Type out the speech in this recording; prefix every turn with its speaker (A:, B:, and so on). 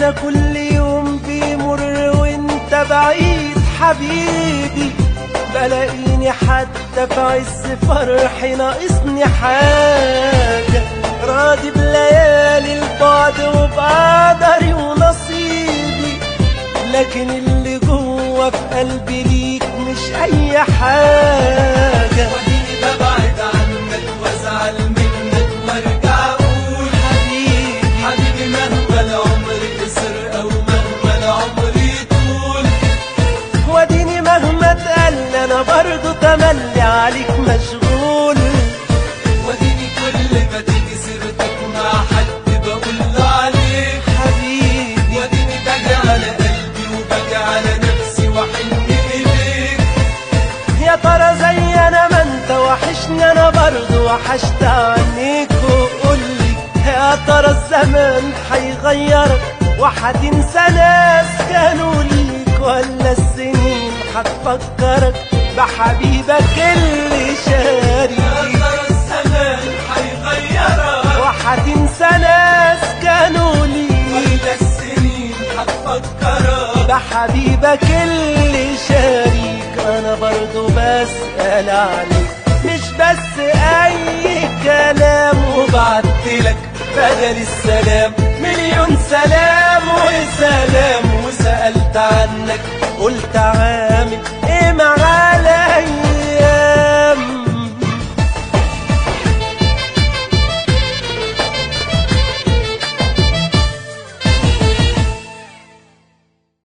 A: انا كل يوم بيمر وانت بعيد حبيبي بلاقيني حتى في عز فرحي ناقصني حاجة راضي بليالي البعد وبقدري ونصيبي لكن اللي جوه في قلبي ليك مش اي حاجة
B: وديني ببعد عنك وازعل منك وارجع اقول
A: حبيبي
B: حبيبي مهما العمر قصر او مهما العمر يطول
A: وديني مهما اتقل انا برضو تملي عليك مشغول
B: وديني كل ما تيجي سيرتك مع حد بقول له عليك
A: حبيبي
B: وديني باجي على قلبي وباجي على نفسي واحن اليك
A: يا ترى زي انا ما انت وحشني انا برضو وحشت عنيك وقولي يا ترى الزمان هيغيرك وهتنسى ناس كانوا ليك ولا السنين هتفكرك بحبيبك اللي
B: يا
A: شاريك
B: ترى الزمان هيغيرك
A: وهتنسى ناس كانوا ليك
B: ولا السنين هتفكرك
A: بحبيبك اللي شاريك انا برضو بسأل عليك مش بس اي كلام وبعتلك بدل السلام مليون سلام وسلام وسألت عنك قلت عامل ايه معايا